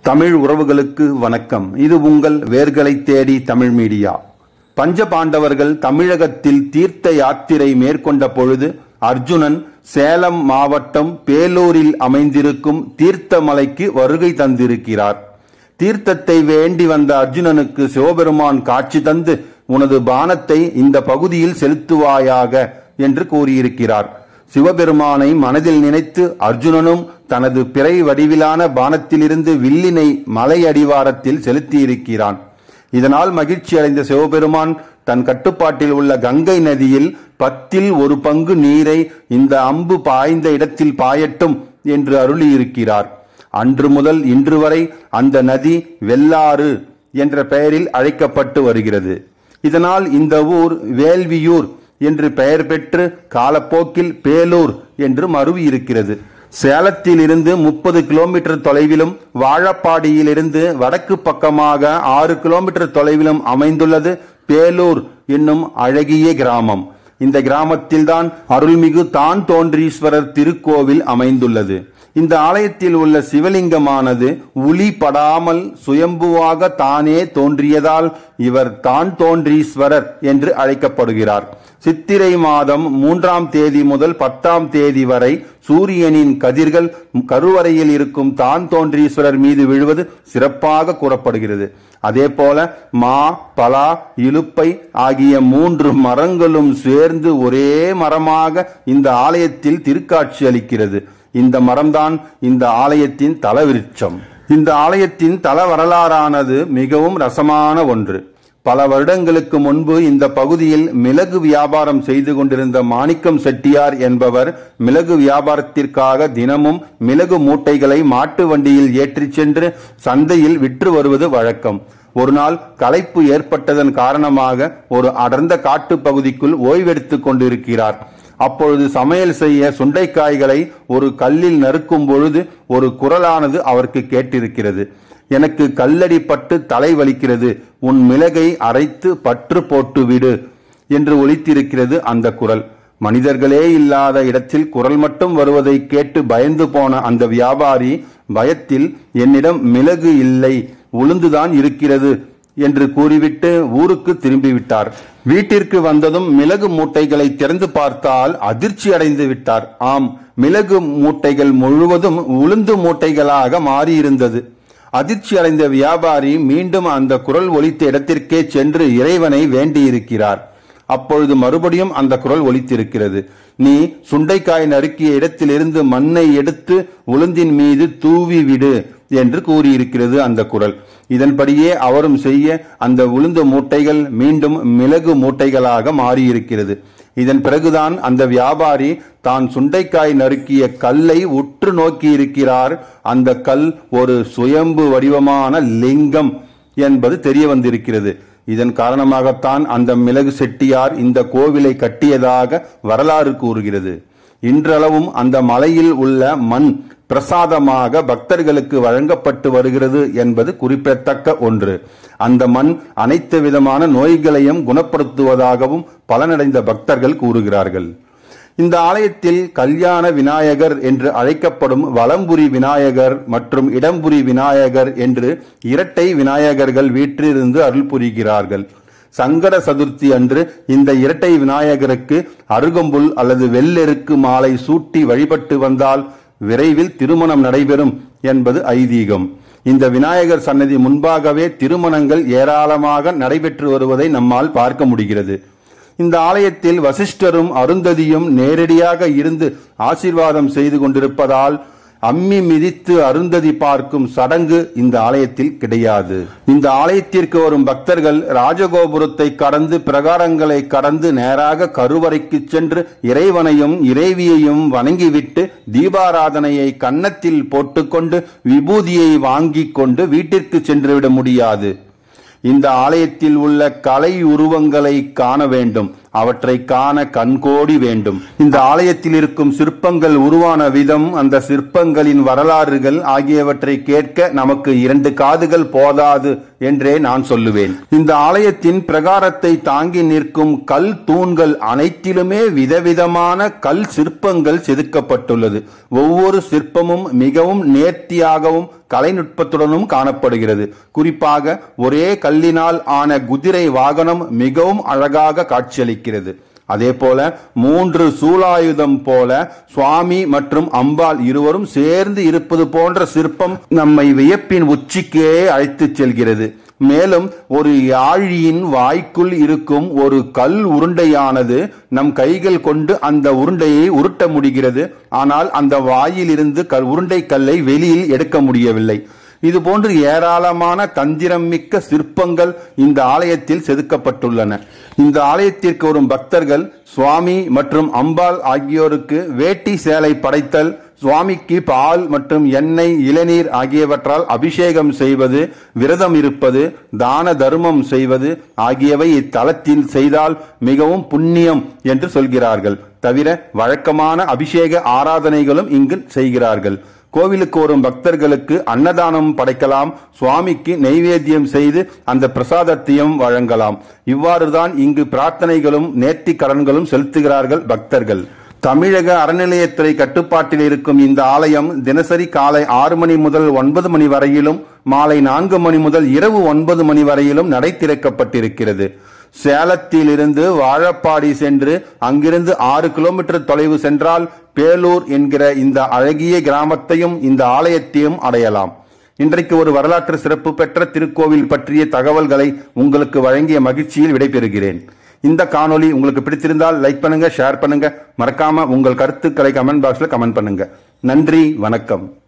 தமிழ் உறவுகளுக்கு வணக்கம் இது உங்கள் வேர்களை தேடி தமிழ் மீடியா பஞ்ச பாண்டவர்கள் தமிழகத்தில் தீர்த்த யாத்திரை மேற்கொண்ட பொழுது அர்ஜுனன் சேலம் மாவட்டம் பேலூரில் அமைந்திருக்கும் தீர்த்தமலைக்கு வருகை தந்திருக்கிறார் தீர்த்தத்தை வேண்டி வந்த அர்ஜுனனுக்கு சிவபெருமான் காட்சி தந்து உனது பானத்தை இந்த பகுதியில் செலுத்துவாயாக என்று கூறியிருக்கிறார் சிவபெருமானை மனதில் நினைத்து அர்ஜுனனும் தனது பிறை வடிவிலான பானத்திலிருந்து வில்லினை மலை அடிவாரத்தில் செலுத்தியிருக்கிறான் இதனால் மகிழ்ச்சி அடைந்த சிவபெருமான் தன் கட்டுப்பாட்டில் உள்ள கங்கை நதியில் பத்தில் ஒரு பங்கு நீரை இந்த அம்பு பாய்ந்த இடத்தில் பாயட்டும் என்று அருளியிருக்கிறார் அன்று முதல் இன்று வரை அந்த நதி வெள்ளாறு என்ற பெயரில் அழைக்கப்பட்டு வருகிறது இதனால் இந்த ஊர் வேல்வியூர் என்று பெயர் பெற்று காலப்போக்கில் பேலூர் என்று மருவி இருக்கிறது சேலத்தில் இருந்து முப்பது கிலோமீட்டர் தொலைவிலும் வாழப்பாடியிலிருந்து வடக்கு பக்கமாக ஆறு கிலோமீட்டர் தொலைவிலும் அமைந்துள்ளது பேலூர் என்னும் அழகிய கிராமம் இந்த கிராமத்தில்தான் அருள்மிகு தான் தோன்றீஸ்வரர் திருக்கோவில் அமைந்துள்ளது இந்த ஆலயத்தில் உள்ள சிவலிங்கமானது உளி படாமல் சுயம்புவாக தானே தோன்றியதால் இவர் தான் தோன்றீஸ்வரர் என்று அழைக்கப்படுகிறார் சித்திரை மாதம் மூன்றாம் தேதி முதல் பத்தாம் தேதி வரை சூரியனின் கதிர்கள் கருவறையில் இருக்கும் தான் தோன்றீஸ்வரர் மீது விழுவது சிறப்பாக கூறப்படுகிறது அதே போல மா பலா இலுப்பை ஆகிய மூன்று மரங்களும் சேர்ந்து ஒரே மரமாக இந்த ஆலயத்தில் திருக்காட்சி அளிக்கிறது இந்த மரம்தான் இந்த ஆலயத்தின் தலவிருட்சம் இந்த ஆலயத்தின் தல வரலாறானது மிகவும் ரசமான ஒன்று பல வருடங்களுக்கு முன்பு இந்த பகுதியில் மிளகு வியாபாரம் செய்து கொண்டிருந்த மாணிக்கம் செட்டியார் என்பவர் மிளகு வியாபாரத்திற்காக தினமும் மிளகு மூட்டைகளை மாட்டு வண்டியில் ஏற்றிச் சென்று சந்தையில் விற்று வருவது வழக்கம் ஒரு நாள் களைப்பு ஏற்பட்டதன் காரணமாக ஒரு அடர்ந்த காட்டு பகுதிக்குள் ஓய்வெடுத்துக் கொண்டிருக்கிறார் அப்பொழுது சமையல் செய்ய சுண்டைக்காய்களை ஒரு கல்லில் நறுக்கும் பொழுது ஒரு குரலானது அவருக்கு கேட்டிருக்கிறது எனக்கு கல்லடி பட்டு தலை வலிக்கிறது உன் மிளகை அரைத்து பற்று போட்டு விடு என்று ஒலித்திருக்கிறது அந்த குரல் மனிதர்களே இல்லாத இடத்தில் குரல் மட்டும் வருவதை கேட்டு பயந்து போன அந்த வியாபாரி பயத்தில் என்னிடம் மிளகு இல்லை உளுந்துதான் இருக்கிறது என்று கூறிவிட்டு ஊருக்கு திரும்பிவிட்டார் வீட்டிற்கு வந்ததும் மிளகு மூட்டைகளை திறந்து பார்த்தால் அதிர்ச்சி அடைந்து விட்டார் ஆம் மிளகு மூட்டைகள் முழுவதும் உளுந்து மூட்டைகளாக மாறியிருந்தது அதிர்ச்சி அடைந்த வியாபாரி மீண்டும் அந்த குரல் ஒலித்த இடத்திற்கே சென்று இறைவனை வேண்டியிருக்கிறார் அப்பொழுது மறுபடியும் அந்த குரல் ஒலித்திருக்கிறது நீ சுண்டைக்காய் நறுக்கிய இடத்திலிருந்து மண்ணை எடுத்து உளுந்தின் மீது தூவி விடு என்று கூறியிருக்கிறது அந்த குரல் இதன்படியே அவரும் செய்ய அந்த உளுந்து மூட்டைகள் மீண்டும் மிளகு மூட்டைகளாக மாறியிருக்கிறது இதன் பிறகுதான் அந்த வியாபாரி தான் சுண்டைக்காய் நறுக்கிய கல்லை உற்று நோக்கி இருக்கிறார் அந்த கல் ஒரு சுயம்பு வடிவமான லிங்கம் என்பது தெரிய வந்திருக்கிறது இதன் காரணமாகத்தான் அந்த மிளகு செட்டியார் இந்த கோவிலை கட்டியதாக வரலாறு கூறுகிறது இன்றளவும் அந்த மலையில் உள்ள மண் பிரசாதமாக பக்தர்களுக்கு வழங்கப்பட்டு வருகிறது என்பது குறிப்பிடத்தக்க ஒன்று அந்த மண் அனைத்து விதமான நோய்களையும் குணப்படுத்துவதாகவும் பலனடைந்த பக்தர்கள் கூறுகிறார்கள் இந்த ஆலயத்தில் கல்யாண விநாயகர் என்று அழைக்கப்படும் வலம்புரி விநாயகர் மற்றும் இடம்புரி விநாயகர் என்று இரட்டை விநாயகர்கள் வீற்றிருந்து அருள் புரிகிறார்கள் சங்கட சதுர்த்தி அன்று இந்த இரட்டை விநாயகருக்கு அருகம்புல் அல்லது வெள்ளெருக்கு மாலை சூட்டி வழிபட்டு வந்தால் விரைவில் திருமணம் நடைபெறும் என்பது ஐதீகம் இந்த விநாயகர் சன்னதி முன்பாகவே திருமணங்கள் ஏராளமாக நடைபெற்று வருவதை நம்மால் பார்க்க முடிகிறது இந்த ஆலயத்தில் வசிஷ்டரும் அருந்ததியும் நேரடியாக இருந்து ஆசீர்வாதம் செய்து கொண்டிருப்பதால் அம்மி மிதித்து அருந்ததி பார்க்கும் சடங்கு இந்த ஆலயத்தில் கிடையாது இந்த ஆலயத்திற்கு வரும் பக்தர்கள் ராஜகோபுரத்தை கடந்து பிரகாரங்களை கடந்து நேராக கருவறைக்கு சென்று இறைவனையும் இறைவியையும் வணங்கிவிட்டு தீபாராதனையை கன்னத்தில் போட்டுக்கொண்டு விபூதியை வாங்கிக் கொண்டு வீட்டிற்கு சென்றுவிட முடியாது இந்த ஆலயத்தில் உள்ள கலை உருவங்களை காண வேண்டும் அவற்றை காண கண்கோடி வேண்டும் இந்த ஆலயத்தில் இருக்கும் சிற்பங்கள் உருவான விதம் அந்த சிற்பங்களின் வரலாறுகள் ஆகியவற்றை கேட்க நமக்கு இரண்டு காதுகள் போதாது என்றே நான் சொல்லுவேன் இந்த ஆலயத்தின் பிரகாரத்தை தாங்கி நிற்கும் கல் தூண்கள் அனைத்திலுமே விதவிதமான கல் சிற்பங்கள் செதுக்கப்பட்டுள்ளது ஒவ்வொரு சிற்பமும் மிகவும் நேர்த்தியாகவும் கலைநுட்பத்துடனும் காணப்படுகிறது குறிப்பாக ஒரே கல்லினால் ஆன குதிரை வாகனம் மிகவும் அழகாக காட்சியளிக்கிறது அதே போல மூன்று சூலாயுதம் போல சுவாமி மற்றும் அம்பாள் இருவரும் சேர்ந்து இருப்பது போன்ற சிற்பம் நம்மை வியப்பின் உச்சிக்கே அழைத்துச் செல்கிறது மேலும் ஒரு யாழியின் வாய்க்குள் இருக்கும் ஒரு கல் உருண்டையானது நம் கைகள் கொண்டு அந்த உருண்டையை உருட்ட முடிகிறது ஆனால் அந்த வாயில் இருந்து கல் உருண்டை கல்லை வெளியில் எடுக்க முடியவில்லை இது போன்று ஏராளமான தந்திரம் மிக்க சிற்பங்கள் இந்த ஆலயத்தில் செதுக்கப்பட்டுள்ளன இந்த ஆலயத்திற்கு வரும் பக்தர்கள் சுவாமி மற்றும் அம்பாள் ஆகியோருக்கு வேட்டி சேலை படைத்தல் சுவாமிக்கு பால் மற்றும் எண்ணெய் இளநீர் ஆகியவற்றால் அபிஷேகம் செய்வது விரதம் இருப்பது தான தர்மம் செய்வது ஆகியவை இத்தலத்தில் செய்தால் மிகவும் புண்ணியம் என்று சொல்கிறார்கள் தவிர வழக்கமான அபிஷேக ஆராதனைகளும் இங்கு செய்கிறார்கள் கோவிலுக்கு வரும் பக்தர்களுக்கு அன்னதானம் படைக்கலாம் சுவாமிக்கு நெய்வேத்தியம் செய்து அந்த பிரசாதத்தையும் வழங்கலாம் இவ்வாறுதான் இங்கு பிரார்த்தனைகளும் நேர்த்தி கடன்களும் செலுத்துகிறார்கள் பக்தர்கள் தமிழக அறநிலையத்துறை கட்டுப்பாட்டில் இருக்கும் இந்த ஆலயம் தினசரி காலை ஆறு மணி முதல் ஒன்பது மணி வரையிலும் மாலை நான்கு மணி முதல் இரவு ஒன்பது மணி வரையிலும் நடை திறக்கப்பட்டிருக்கிறது சேலத்திலிருந்து வாழப்பாடி சென்று அங்கிருந்து ஆறு கிலோமீட்டர் தொலைவு சென்றால் பேலூர் என்கிற இந்த அழகிய கிராமத்தையும் இந்த ஆலயத்தையும் அடையலாம் இன்றைக்கு ஒரு வரலாற்று சிறப்பு பெற்ற திருக்கோவில் பற்றிய தகவல்களை உங்களுக்கு வழங்கிய மகிழ்ச்சியில் விடைபெறுகிறேன் இந்த காணொளி உங்களுக்கு பிடித்திருந்தால் லைக் பண்ணுங்க ஷேர் பண்ணுங்க மறக்காம உங்கள் கருத்துக்களை கமெண்ட் பாக்ஸ்ல கமெண்ட் பண்ணுங்க நன்றி வணக்கம்